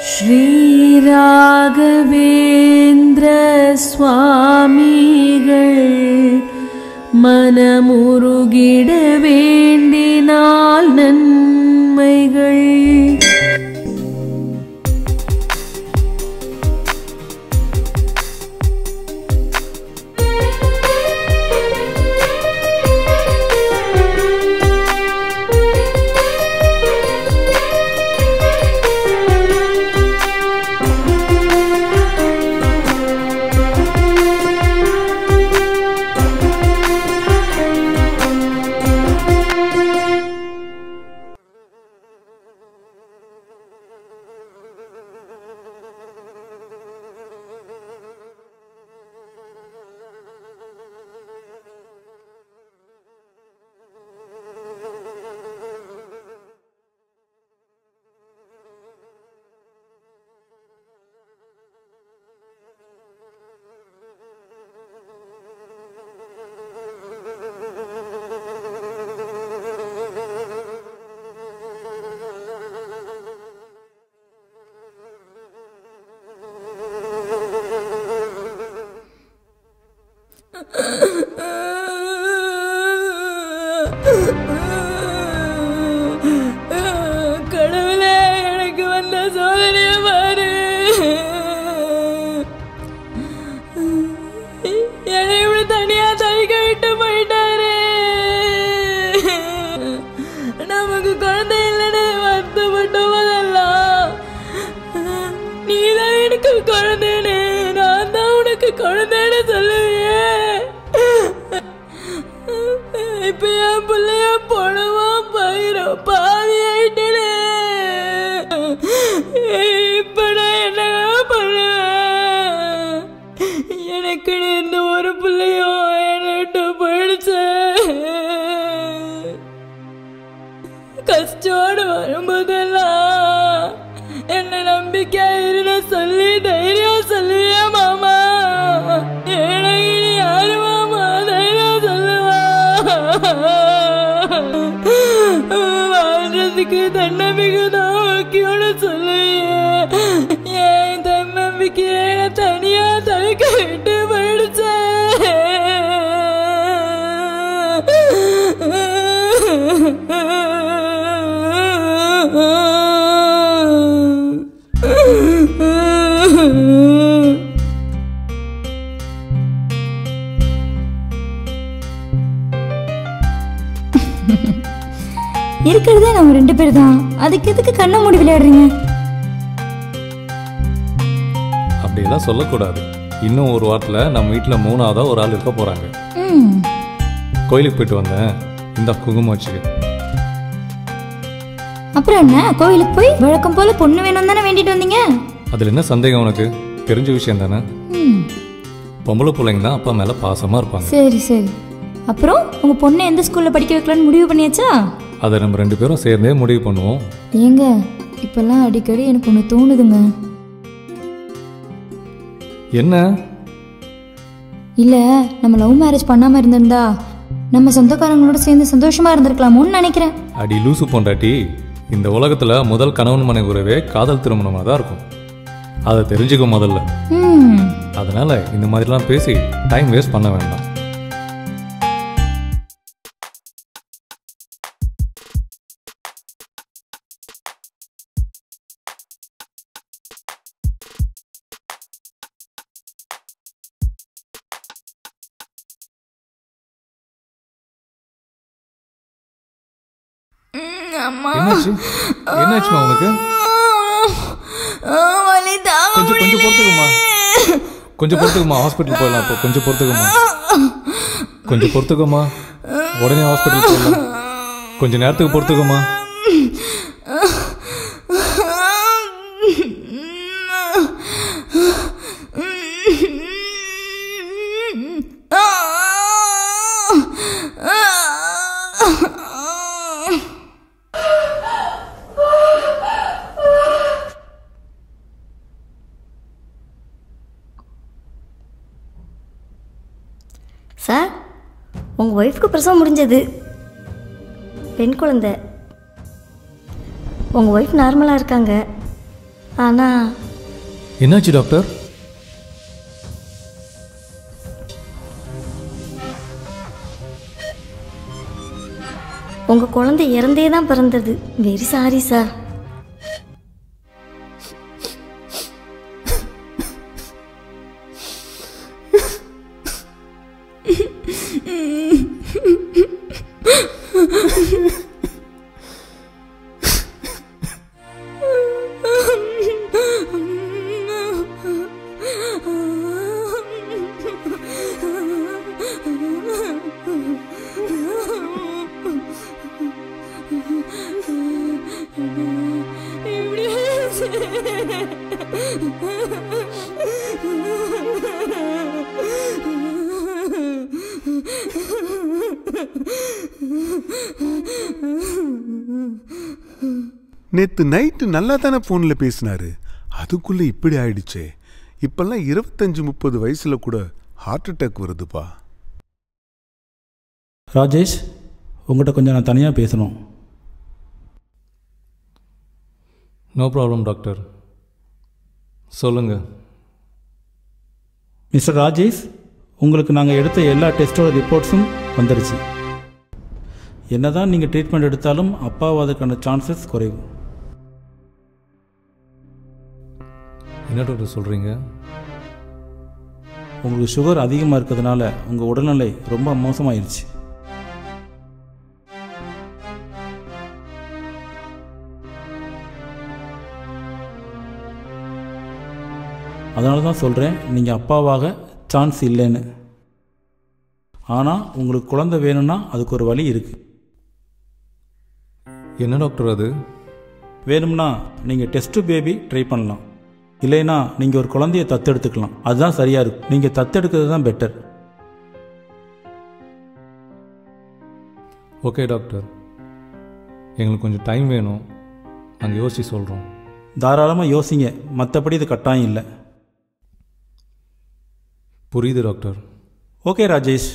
ஸ்ரீராகவேந்திர சுவாமிகள் மனமுருகிட வேண்டினால் நன்மைகள் கடவுளே எனக்கு வந்த சோதனைய பாரு என்னை இப்படி தனியா தவிக்க விட்டு போயிட்டாரு நமக்கு குழந்தை இல்லைன்னு வருத்தப்பட்ட போதெல்லாம் நீதான் எனக்கு குழந்தைன்னு நான் தான் உனக்கு குழந்தைன்னு சொல்லுவியே இப்ப என் பிள்ளைய பொணவா பயிரும் பாவி ஆயிட்டே இப்ப நான் என்ன பண்ணுவேன் எனக்கு இந்த ஒரு பிள்ளையோ என்னட்டு போயிடுச்சு கஷ்டோடு வரும்போதெல்லாம் என்ன நம்பிக்கை இருன்னு சொல்லி தைரியம் சொல்லுவியா மாமா எனக்கு இனி யாரு மாமா தைரியம் சொல்லுவா வாழ்றதுக்கு தன்னம்பிக்கை தான் முக்கியம்னு சொல்லுவியே ஏன் தன்னம்பிக்கையை நான் தனியா தவிக்க விட்டு போயிடுச்சேன் இருக்கிறதே நம்ம ரெண்டு பேர் தான் அதுக்கு எதுக்கு கண்ணை மூடி விளையாடுறீங்க அப்படியெல்லாம் சொல்லக்கூடாது இன்னும் ஒரு வாரத்தில் நம்ம வீட்டில் மூணாவதா ஒரு ஆள் இருக்க போகிறாங்க ம் கோயிலுக்கு போயிட்டு வந்தேன் இந்த குங்குமம் வச்சுக்க அப்புறம் என்ன கோவிலுக்கு போய் வழக்கம் போல பொண்ணு வேணும் தானே வேண்டிட்டு வந்தீங்க அதில் என்ன சந்தேகம் உனக்கு தெரிஞ்ச விஷயம் தானே ம் பொம்பளை பிள்ளைங்க தான் அப்பா மேலே பாசமாக இருப்பாங்க சரி சரி அப்புறம் உங்க பொண்ணை எந்த ஸ்கூல்ல படிக்க வைக்கலாம்னு முடிவு பண்ணியாச்சா அதை நம்ம ரெண்டு பேரும் சேர்ந்தே முடிவு பண்ணுவோம் ஏங்க இப்பெல்லாம் அடிக்கடி எனக்கு ஒன்று தோணுதுங்க என்ன இல்ல நம்ம லவ் மேரேஜ் பண்ணாம இருந்திருந்தா நம்ம சொந்தக்காரங்களோட சேர்ந்து சந்தோஷமா இருந்திருக்கலாமோன்னு நினைக்கிறேன் அடி லூசு பொண்டாட்டி இந்த உலகத்தில் முதல் கணவன் மனைவி உறவே காதல் திருமணமாக தான் இருக்கும் அதை தெரிஞ்சுக்க முதல்ல ம் அதனால இந்த மாதிரிலாம் பேசி டைம் வேஸ்ட் பண்ண வேண்டாம் அம்மா என்னாச்சு என்னாச்சுமா உனக்கு வலி தாங்க கொஞ்சம் கொஞ்சம் பொறுத்துக்குமா கொஞ்சம் பொறுத்துக்குமா ஹாஸ்பிட்டல் போயிடலாம் இப்போ கொஞ்சம் பொறுத்துக்குமா கொஞ்சம் பொறுத்துக்குமா உடனே ஹாஸ்பிட்டல் போயிடலாம் கொஞ்ச நேரத்துக்கு பொறுத்துக்குமா சார் உங்கள் ஒய்ஃப்க்கு பிரசவம் முடிஞ்சது பெண் குழந்தை உங்கள் ஒய்ஃப் நார்மலாக இருக்காங்க ஆனால் என்னாச்சு டாக்டர் உங்கள் குழந்தை இறந்தே தான் பிறந்தது வெரி சாரி சார் நேத்து நைட்டு நல்லா தானே ஃபோனில் பேசினாரு அதுக்குள்ள இப்படி ஆயிடுச்சே இப்பெல்லாம் இருபத்தஞ்சு முப்பது வயசுல கூட ஹார்ட் அட்டாக் வருதுப்பா ராஜேஷ் உங்கள்கிட்ட கொஞ்சம் நான் தனியாக பேசணும் நோ ப்ராப்ளம் டாக்டர் சொல்லுங்கள் மிஸ்டர் ராஜேஷ் உங்களுக்கு நாங்கள் எடுத்த எல்லா டெஸ்ட்டோட ரிப்போர்ட்ஸும் வந்துருச்சு என்னதான் நீங்கள் ட்ரீட்மெண்ட் எடுத்தாலும் அப்பாவாதற்கான சான்சஸ் குறைவு என்ன டாக்டர் சொல்கிறீங்க உங்களுக்கு சுகர் அதிகமாக இருக்கிறதுனால உங்கள் உடல்நிலை ரொம்ப மோசமாயிருச்சு அதனால தான் சொல்கிறேன் நீங்கள் அப்பாவாக சான்ஸ் இல்லைன்னு ஆனால் உங்களுக்கு குழந்தை வேணும்னா அதுக்கு ஒரு வழி இருக்குது என்ன டாக்டர் அது வேணும்னா நீங்கள் டெஸ்ட் பேபி ட்ரை பண்ணலாம் இல்லைன்னா நீங்கள் ஒரு குழந்தைய தத்தெடுத்துக்கலாம் அதுதான் சரியாக இருக்கும் நீங்கள் தத்தெடுக்கிறது தான் பெட்டர் ஓகே டாக்டர் எங்களுக்கு கொஞ்சம் டைம் வேணும் நாங்கள் யோசிச்சு சொல்கிறோம் தாராளமாக யோசிங்க மற்றபடி இது கட்டாயம் இல்லை புரியுது டாக்டர் ஓகே ராஜேஷ்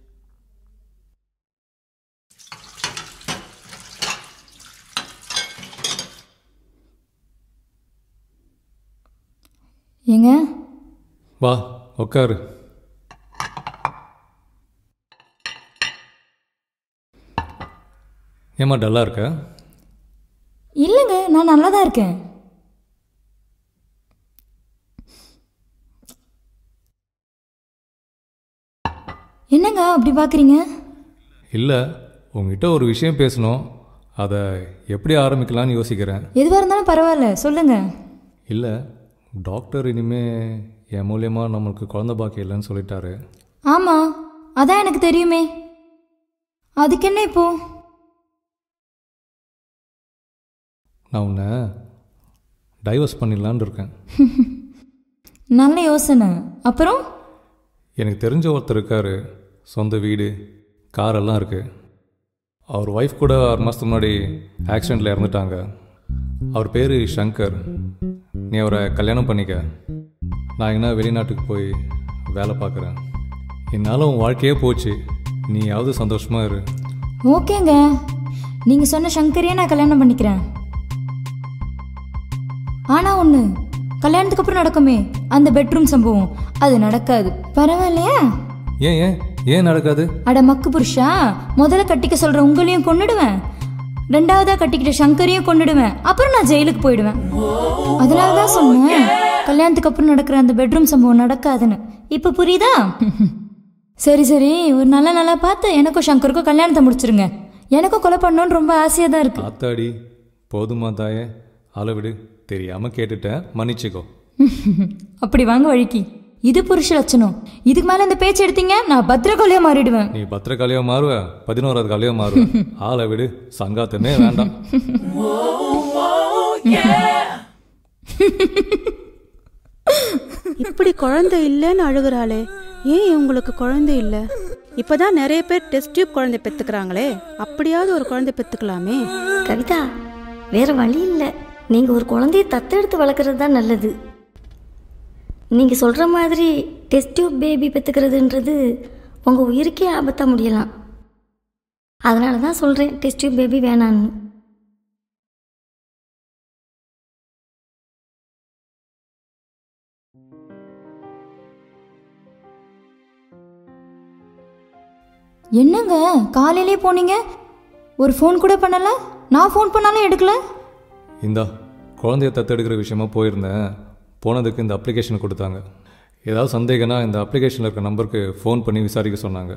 ஏங்க வா உட்காரு ஏம்மா டல்லாக இருக்க இல்லைங்க நான் நல்லா தான் இருக்கேன் என்னங்க அப்படி பார்க்குறீங்க இல்லை உங்ககிட்ட ஒரு விஷயம் பேசணும் அதை எப்படி ஆரம்பிக்கலாம்னு யோசிக்கிறேன் எதுவாக இருந்தாலும் பரவாயில்ல சொல்லுங்க இல்லை டாக்டர் இனிமே என் மூலியமா நம்மளுக்கு குழந்த பாக்கியம் இல்லைன்னு சொல்லிட்டாரு ஆமாம் அதான் எனக்கு தெரியுமே அதுக்கு என்ன இப்போ நான் உன்னை டைவர்ஸ் பண்ணிடலான்னு இருக்கேன் நல்ல யோசனை அப்புறம் எனக்கு தெரிஞ்ச ஒருத்தர் இருக்கார் சொந்த வீடு கார் எல்லாம் இருக்குது அவர் ஒய்ஃப் கூட ஆறு மாதத்துக்கு முன்னாடி ஆக்சிடெண்ட்டில் இறந்துட்டாங்க அவர் பேர் சங்கர் நீ அவரை கல்யாணம் பண்ணிக்க நான் எங்கன்னா வெளிநாட்டுக்கு போய் வேலை பார்க்குறேன் என்னால் உன் வாழ்க்கையே போச்சு நீயாவது சந்தோஷமாக இரு ஓகேங்க நீங்கள் சொன்ன சங்கரையே நான் கல்யாணம் பண்ணிக்கிறேன் ஆனால் ஒன்று கல்யாணத்துக்கு அப்புறம் நடக்குமே அந்த பெட்ரூம் சம்பவம் அது நடக்காது பரவாயில்லையா ஏன் ஏன் ஏன் நடக்காது அட மக்கு புருஷா முதல்ல கட்டிக்க சொல்ற உங்களையும் கொன்னுடுவேன் ரெண்டாவதா கட்டிக்கிட்ட சங்கரையும் கொன்னுடுவேன் அப்புறம் நான் ஜெயிலுக்கு போயிடுவேன் அதனால தான் சொன்னேன் கல்யாணத்துக்கு அப்புறம் நடக்கிற அந்த பெட்ரூம் சம்பவம் நடக்காதுன்னு இப்போ புரியுதா சரி சரி ஒரு நல்ல நல்லா பார்த்து எனக்கும் சங்கருக்கும் கல்யாணத்தை முடிச்சிருங்க எனக்கும் கொலை பண்ணணும்னு ரொம்ப ஆசையாக தான் இருக்கு ஆத்தாடி போதுமா தாயே அளவிடு தெரியாமல் கேட்டுட்டேன் மன்னிச்சுக்கோ அப்படி வாங்க வழிக்கு இது புருஷ லட்சணம் இதுக்கு மேல இந்த பேச்சு எடுத்தீங்க நான் பத்திரகொலையா மாறிடுவேன் நீ பத்திரக்காளியா மாறுவ பதினோராவது காலியா மாறுவ ஆளை விடு சங்காத்தமே வேண்டாம் இப்படி குழந்தை இல்லைன்னு அழுகுறாளே ஏன் இவங்களுக்கு குழந்தை இல்லை இப்பதான் நிறைய பேர் டெஸ்ட் டியூப் குழந்தை பெத்துக்கிறாங்களே அப்படியாவது ஒரு குழந்தை பெத்துக்கலாமே கவிதா வேற வழி இல்லை நீங்கள் ஒரு குழந்தைய தத்தெடுத்து வளர்க்குறது தான் நல்லது நீங்கள் சொல்கிற மாதிரி டெஸ்ட் டியூப் பேபி பெற்றுக்கிறதுன்றது உங்கள் உயிருக்கே ஆபத்தாக முடியலாம் அதனால தான் சொல்கிறேன் டெஸ்ட் டியூப் பேபி வேணான்னு என்னங்க காலையிலே போனீங்க ஒரு ஃபோன் கூட பண்ணல நான் ஃபோன் பண்ணாலும் எடுக்கல இந்தா குழந்தைய தத்தெடுக்கிற விஷயமா போயிருந்தேன் போனதுக்கு இந்த அப்ளிகேஷன் கொடுத்தாங்க ஏதாவது சந்தேகம்னா இந்த அப்ளிகேஷனில் இருக்க நம்பருக்கு ஃபோன் பண்ணி விசாரிக்க சொன்னாங்க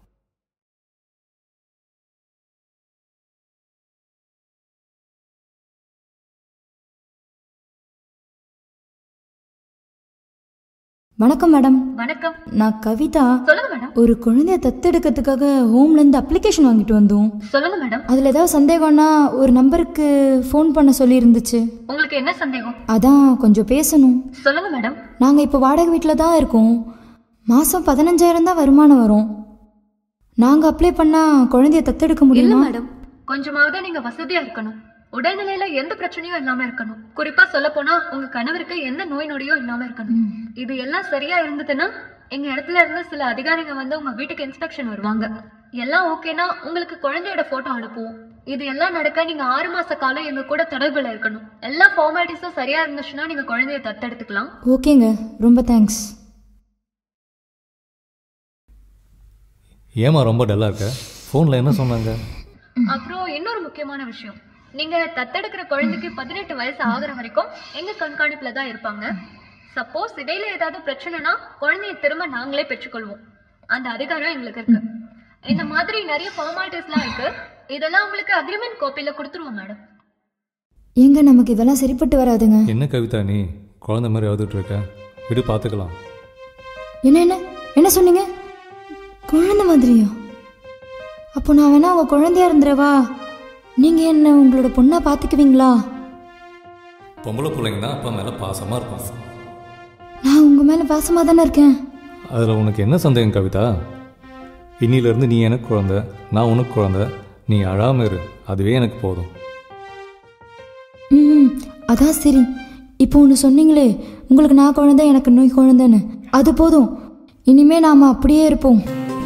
வணக்கம் மேடம் வணக்கம் நான் கவிதா சொல்லுங்க மேடம் ஒரு குழந்தைய தத்தெடுக்கிறதுக்காக ஹோம்ல இருந்து அப்ளிகேஷன் வாங்கிட்டு வந்தோம் சொல்லுங்க மேடம் அதுல ஏதாவது சந்தேகம்னா ஒரு நம்பருக்கு ஃபோன் பண்ண சொல்லி இருந்துச்சு உங்களுக்கு என்ன சந்தேகம் அதான் கொஞ்சம் பேசணும் சொல்லுங்க மேடம் நாங்க இப்போ வாடகை வீட்டில் தான் இருக்கோம் மாசம் பதினஞ்சாயிரம் தான் வருமானம் வரும் நாங்க அப்ளை பண்ணா குழந்தைய தத்தெடுக்க இல்ல முடியுமா மேடம் கொஞ்சமாவது நீங்க வசதியா இருக்கணும் உடல்நிலையில எந்த பிரச்சனையும் இல்லாம இருக்கணும் குறிப்பா சொல்ல போனா உங்க கணவருக்கு எந்த நோய் நொடியும் இல்லாம இருக்கணும் இது எல்லாம் சரியா இருந்ததுன்னா எங்க இடத்துல இருந்து சில அதிகாரிங்க வந்து உங்க வீட்டுக்கு இன்ஸ்பெக்ஷன் வருவாங்க எல்லாம் ஓகேனா உங்களுக்கு குழந்தையோட போட்டோ அனுப்புவோம் இது எல்லாம் நடக்க நீங்க ஆறு மாச காலம் எங்க கூட தொடர்புல இருக்கணும் எல்லா ஃபார்மாலிட்டிஸும் சரியா இருந்துச்சுன்னா நீங்க குழந்தைய தத்தெடுத்துக்கலாம் ஓகேங்க ரொம்ப தேங்க்ஸ் ஏமா ரொம்ப டல்லாக இருக்க ஃபோனில் என்ன சொன்னாங்க அப்புறம் இன்னொரு முக்கியமான விஷயம் நீங்க தத்தெடுக்கிற குழந்தைக்கு பதினெட்டு வயசு ஆகுற வரைக்கும் எங்க கண்காணிப்புல தான் இருப்பாங்க சப்போஸ் இடையில ஏதாவது பிரச்சனைனா குழந்தைய திரும்ப நாங்களே பெற்றுக்கொள்வோம் அந்த அதிகாரம் எங்களுக்கு இருக்கு இந்த மாதிரி நிறைய ஃபார்மாலிட்டிஸ்லாம் இருக்கு இதெல்லாம் உங்களுக்கு அக்ரிமெண்ட் காப்பியில கொடுத்துருவோம் மேடம் ஏங்க நமக்கு இதெல்லாம் சரிப்பட்டு வராதுங்க என்ன கவிதா நீ குழந்தை மாதிரி அழுதுட்டு இருக்க விடு பார்த்துக்கலாம் என்ன என்ன என்ன சொன்னீங்க குழந்தை மாதிரியா அப்போ நான் வேணா உங்க குழந்தையா இருந்துறவா நீங்க என்ன உங்களோட பொண்ணா பாத்துக்குவீங்களா பொம்பளை பிள்ளைங்க தான் அப்பா மேலே பாசமாக இருக்கும் நான் உங்க மேல பாசமா தானே இருக்கேன் அதில் உனக்கு என்ன சந்தேகம் கவிதா இன்னிலிருந்து நீ எனக்கு குழந்த நான் உனக்கு குழந்த நீ அழாம இரு அதுவே எனக்கு போதும் ம் அதான் சரி இப்போ ஒன்று சொன்னீங்களே உங்களுக்கு நான் குழந்தை எனக்கு நோய் குழந்தைன்னு அது போதும் இனிமே நாம அப்படியே இருப்போம்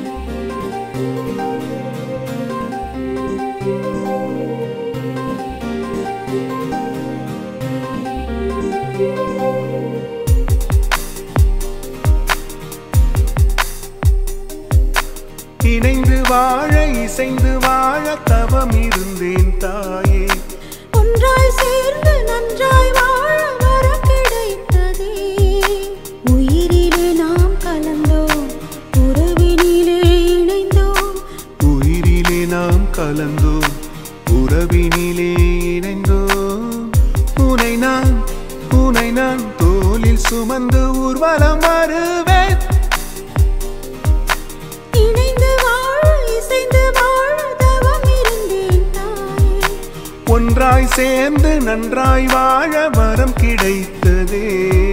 இணைந்து வாழ இசைந்து வாழ தவம் இருந்தேன் தாயே ஒன்றாய் சேர்ந்து நன்றாய் வாழ வரம் கிடைத்ததே உயிரிலே நாம் கலந்தோம் உறவினிலே இணைந்தோம் உயிரிலே நாம் கலந்தோம் உறவினிலே இணைந்தோம் உனை நான் உனை நான் தோளில் சுமந்து ஊர்வலம் வருவேன் இணைந்து வாழ இசைந்து வாழ தவம் இருந்தேன் தாயே ஒன்றாய் சேர்ந்து நன்றாய் வாழ வரம் கிடைத்ததே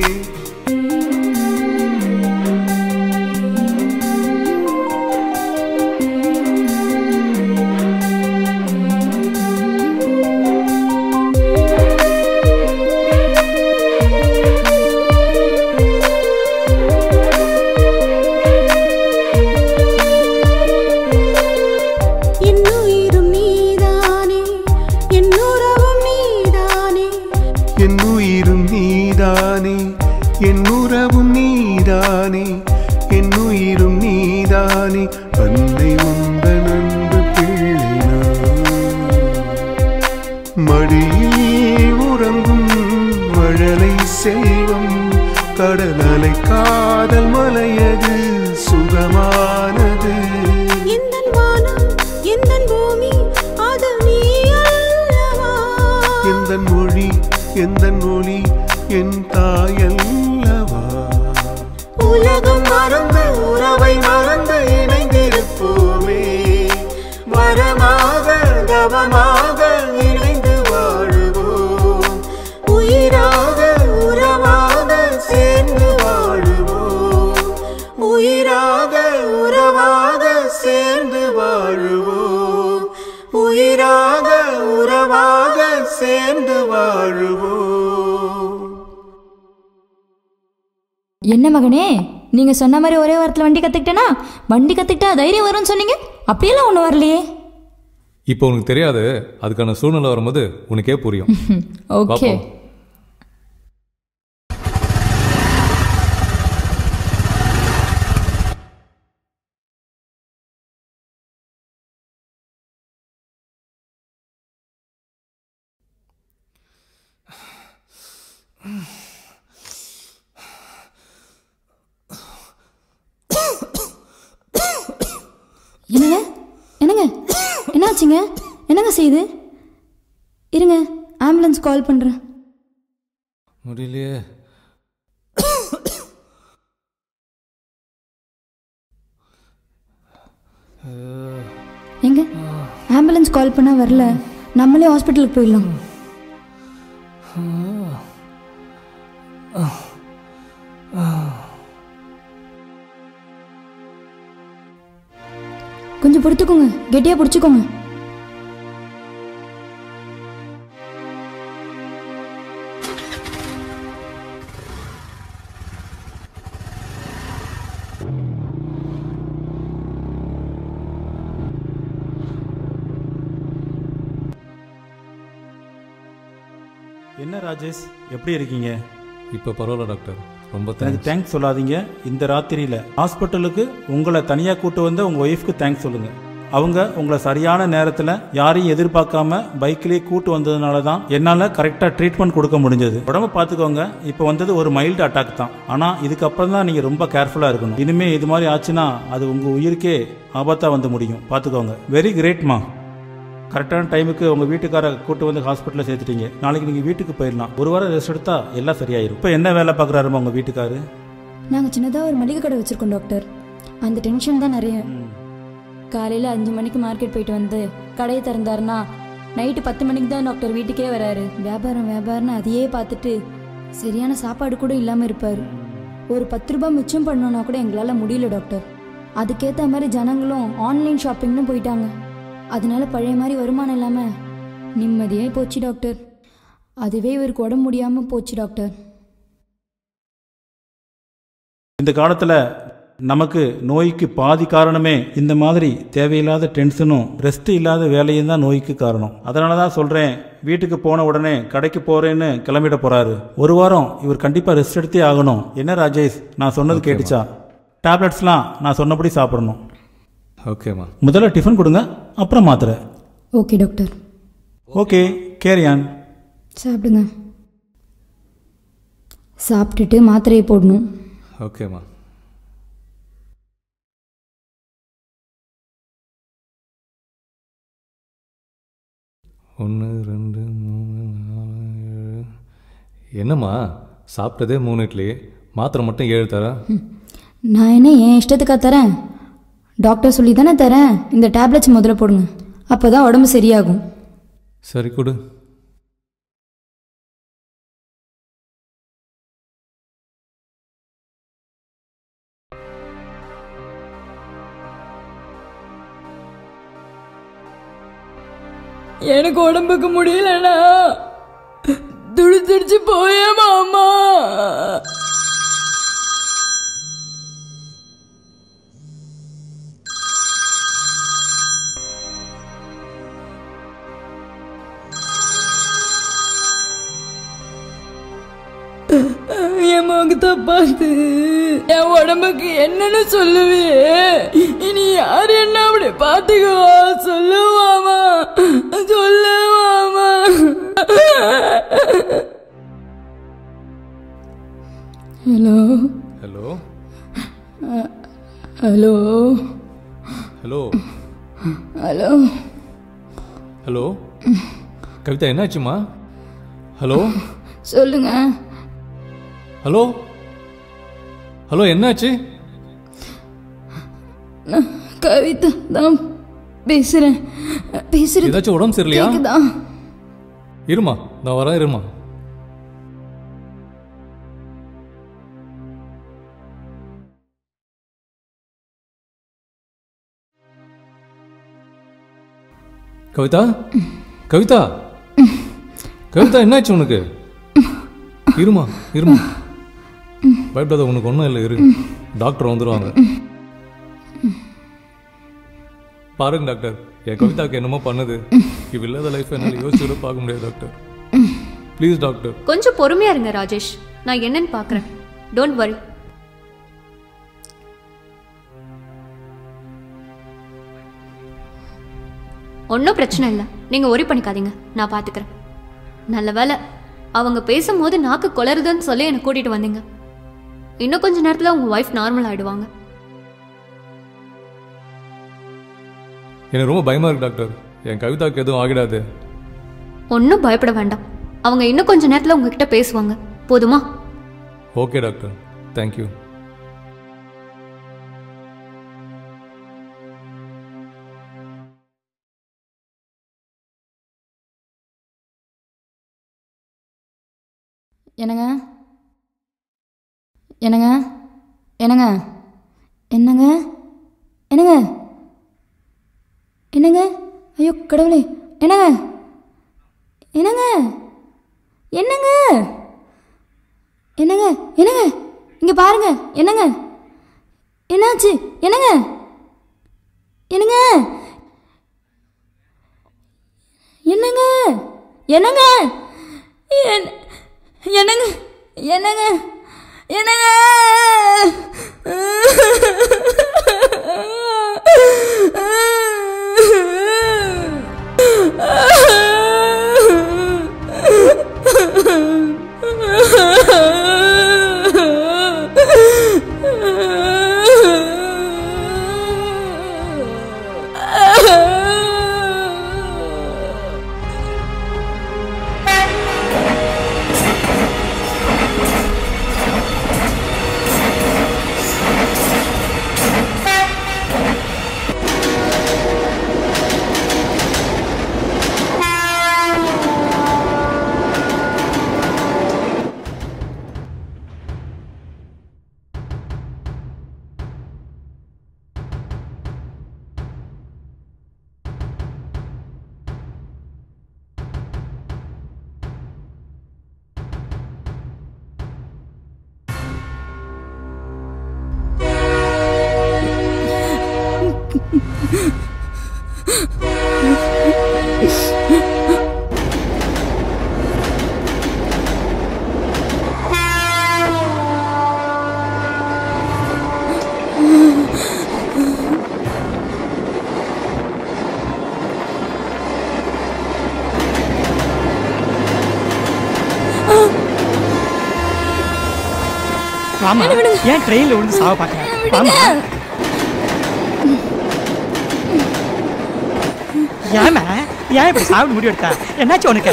என்னுயிரும் நீதானே என்னுறவும் நீதானே என் உயிரும் நீதானே என் உறவும் நீதானே என் உயிரும் நீதானே அன்னை உந்தன் அன்பு பிள்ளை நான். மடியில் உறங்கும் மழலை செல்வம் கடல் அலை காதல் மலையது சுகமானது எந்தன் வானம் எந்தன் பூமி அது நீ அல்லவா எந்த மொழி எந்த மொழி என் தாயல்லவா உலகம் மறந்து உறவை மறந்து இணைந்திருப்போமே வரமாக தவமாக இணைந்து வாழுவோம் உயிராக உறவாக சேர்ந்து வாழுவோம் உயிராக உறவாக சேர்ந்து வாழுவோம் உயிராக உறவாக சேர்ந்து வாழுவோம் என்ன மகனே நீங்க சொன்ன மாதிரி ஒரே வாரத்தில் வண்டி கத்துக்கிட்டேனா வண்டி கத்துக்கிட்டா தைரியம் வரும்னு சொன்னீங்க அப்படியெல்லாம் ஒன்றும் வரலையே இப்போ உனக்கு தெரியாது அதுக்கான சூழ்நிலை வரும்போது உனக்கே புரியும் ஓகே பார்ப்போம். என்னாச்சுங்க என்னங்க செய்யுது இருங்க ஆம்புலன்ஸ் கால் பண்ணுறேன் முடியலையே எங்க ஆம்புலன்ஸ் கால் பண்ணால் வரல நம்மளே ஹாஸ்பிட்டலுக்கு போயிடலாம் கொஞ்சம் பொறுத்துக்கோங்க கெட்டியாக பிடிச்சிக்கோங்க என்ன ராஜேஷ் எப்படி இருக்கீங்க இப்போ பரவாயில்ல டாக்டர் ரொம்ப எனக்கு தேங்க்ஸ் தேங்க்ஸ் சொல்லாதீங்க இந்த ராத்திரியில் ஹாஸ்பிட்டலுக்கு உங்களை தனியாக கூட்டு வந்த உங்கள் ஒய்ஃப்க்கு தேங்க்ஸ் சொல்லுங்கள் அவங்க உங்களை சரியான நேரத்தில் யாரையும் எதிர்பார்க்காம பைக்லேயே கூட்டு வந்ததுனால தான் என்னால் கரெக்டாக ட்ரீட்மெண்ட் கொடுக்க முடிஞ்சது உடம்ப பார்த்துக்கோங்க இப்போ வந்தது ஒரு மைல்டு அட்டாக் தான் ஆனால் இதுக்கப்புறம் தான் நீங்கள் ரொம்ப கேர்ஃபுல்லாக இருக்கணும் இனிமேல் இது மாதிரி ஆச்சுன்னா அது உங்கள் உயிருக்கே ஆபத்தாக வந்து முடியும் பார்த்துக்கோங்க வெரி கிரேட்மா கரெக்டான டைமுக்கு உங்கள் வீட்டுக்கார கூட்டு வந்து ஹாஸ்பிட்டலில் சேர்த்துட்டீங்க நாளைக்கு நீங்கள் வீட்டுக்கு போயிடலாம் ஒரு வாரம் ரெஸ்ட் எடுத்தா எல்லாம் சரியாயிரும் இப்போ என்ன வேலை பார்க்குறாருமா உங்கள் வீட்டுக்காரு நாங்கள் சின்னதாக ஒரு மளிகை கடை வச்சுருக்கோம் டாக்டர் அந்த டென்ஷன் தான் நிறைய காலையில் அஞ்சு மணிக்கு மார்க்கெட் போயிட்டு வந்து கடையை திறந்தாருன்னா நைட்டு பத்து மணிக்கு தான் டாக்டர் வீட்டுக்கே வராரு வியாபாரம் வியாபாரம்னு அதையே பார்த்துட்டு சரியான சாப்பாடு கூட இல்லாமல் இருப்பார் ஒரு பத்து ரூபாய் மிச்சம் பண்ணோன்னா கூட எங்களால் முடியல டாக்டர் அதுக்கேற்ற மாதிரி ஜனங்களும் ஆன்லைன் ஷாப்பிங்னு போயிட்டாங்க அதனால பழைய மாதிரி வருமானம் இல்லாமல் நிம்மதியாக போச்சு டாக்டர் அதுவே இவருக்கு உடம்பு முடியாமல் போச்சு டாக்டர் இந்த காலத்தில் நமக்கு நோய்க்கு பாதி காரணமே இந்த மாதிரி தேவையில்லாத டென்ஷனும் ரெஸ்ட் இல்லாத வேலையும் தான் நோய்க்கு காரணம் அதனால தான் சொல்கிறேன் வீட்டுக்கு போன உடனே கடைக்கு போகிறேன்னு கிளம்பிட போகிறாரு ஒரு வாரம் இவர் கண்டிப்பாக ரெஸ்ட் எடுத்தே ஆகணும் என்ன ராஜேஷ் நான் சொன்னது கேட்டுச்சா டேப்லெட்ஸ்லாம் நான் சொன்னபடி சாப்பிடணும் ஓகேம்மா முதல்ல டிஃபன் கொடுங்க அப்புறம் மாத்திரை ஓகே டாக்டர் ஓகே கேரியான் சாப்பிடுங்க சாப்பிட்டுட்டு மாத்திரையை போடணும் ஓகேம்மா ஒன்று ரெண்டு மூணு நாலு ஏழு என்னம்மா சாப்பிட்டதே மூணு இட்லி மாத்திரை மட்டும் ஏழு தர நான் என்ன என் இஷ்டத்துக்கா தரேன் டாக்டர் சொல்லி தானே தரேன் இந்த டேப்லெட்ஸ் முதல்ல போடுங்க அப்போ தான் உடம்பு சரியாகும் சரி கொடு எனக்கு உடம்புக்கு முடியலண்ணா துடிச்சிருச்சு போயே மாமா என் முகத்தை பார்த்து என் உடம்புக்கு என்னன்னு சொல்லுவியே இனி யார் என்ன அப்படி பார்த்துக்குவா சொல்லுவாமா சொல்லுவாமா hello hello hello hello hello hello Kavitha என்னாச்சுமா ஹலோ சொல்லுங்க ஹலோ ஹலோ என்னாச்சு நான் கவிதா தான் பேசுறேன் பேசுறது ஏதாச்சும் உடம்பு சரியில்லையா கேக்குதா இருமா நான் வரேன் இருமா கவிதா கவிதா கவிதா என்னாச்சு உனக்கு இருமா இருமா பயப்படாத உனக்கு ஒன்றும் இல்லை இரு டாக்டர் வந்துடுவாங்க பாருங்க டாக்டர் என் கவிதாக்கு என்னமோ பண்ணுது இவ இல்லாத லைஃப் என்னால் யோசிச்சு கூட பார்க்க முடியாது டாக்டர் ப்ளீஸ் டாக்டர் கொஞ்சம் பொறுமையா இருங்க ராஜேஷ் நான் என்னன்னு பார்க்கறேன் டோன்ட் வரி ஒன்றும் பிரச்சனை இல்லை நீங்கள் ஒரி பண்ணிக்காதீங்க நான் பார்த்துக்கிறேன் நல்ல வேலை அவங்க பேசும்போது நாக்கு குளறுதுன்னு சொல்லி என்னை கூட்டிகிட்டு வந்தீங்க இன்னும் கொஞ்ச நேரத்தில் உங்கள் ஒய்ஃப் நார்மல் ஆகிடுவாங்க எனக்கு ரொம்ப பயமா இருக்கு டாக்டர் என் கவிதாவுக்கு எதுவும் ஆகிடாது ஒன்றும் பயப்பட வேண்டாம் அவங்க இன்னும் கொஞ்ச நேரத்தில் உங்ககிட்ட பேசுவாங்க போதுமா ஓகே டாக்டர் தேங்க்யூ என்னங்க என்னங்க என்னங்க என்னங்க என்னங்க என்னங்க ஐயோ கடவுளே என்னங்க என்னங்க என்னங்க என்னங்க என்னங்க இங்க பாருங்க என்னங்க என்னாச்சு என்னங்க என்னங்க என்னங்க என்னங்க என்- என்னங்க என்னங்க என்னங்க வாமா ஏன் ட்ரெயின்ல விழுந்து சாவ பார்க்க வாமா ஏமா ஏன் இப்படி சாப்பிட முடிவு எடுத்தா என்னாச்சு உனக்கு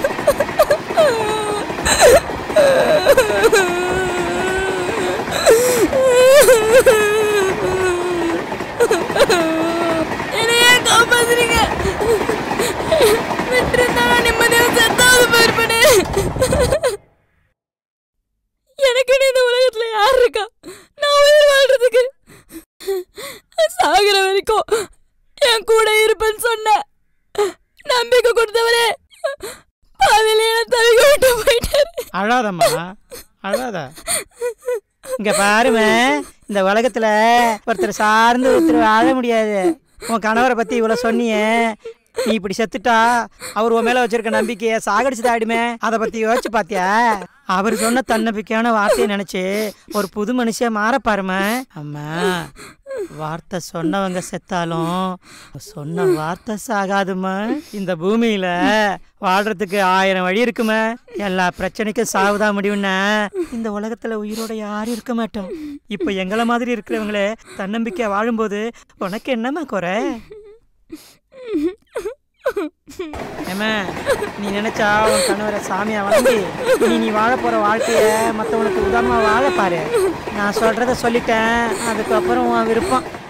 என்னையே காப்பாத்துறீங்க விட்டுருந்தா நான் நிம்மதியா செத்தாவது போயிருப்பேனே எனக்கு இந்த உலகத்துல யார் இருக்கா நான் உயிர் வாழ்றதுக்கு சாகுற வரைக்கும் என் கூட இருப்பேன்னு சொன்ன நம்பிக்கை கொடுத்தவரே பாதியில என்ன தவிக்க விட்டு போயிட்டாரு அழாதம்மா அழாத இங்க பாருமே இந்த உலகத்துல ஒருத்தர் சார்ந்து ஒருத்தர் வாழ முடியாது உன் கணவரை பத்தி இவ்வளவு சொன்னியே நீ இப்படி செத்துட்டா அவர் உன் மேல வச்சிருக்க நம்பிக்கைய சாகடிச்சுதான் ஆயிடுமே அதை பத்தி யோசிச்சு பாத்தியா அவர் சொன்ன தன்னம்பிக்கையான வார்த்தையை நினைச்சு ஒரு புது மனுஷன் மாற பாருமா அம்மா வார்த்தை சொன்னவங்க செத்தாலும் சொன்ன வார்த்தை சாகாதுமா இந்த பூமியில வாழ்றதுக்கு ஆயிரம் வழி இருக்குமே எல்லா பிரச்சனைக்கும் சாவுதான் முடியும்னா இந்த உலகத்துல உயிரோட யாரும் இருக்க மாட்டோம் இப்ப எங்கள மாதிரி இருக்கிறவங்களே தன்னம்பிக்கையா வாழும்போது உனக்கு என்னம்மா குறை ஏம்மா நீ நினைச்சா உன் கணவரை சாமியா வணங்கி நீ நீ வாழ போற வாழ்க்கைய மத்தவனுக்கு உதாரணமா வாழ பாரு நான் சொல்றத சொல்லிட்டேன் அதுக்கப்புறம் உன் விருப்பம்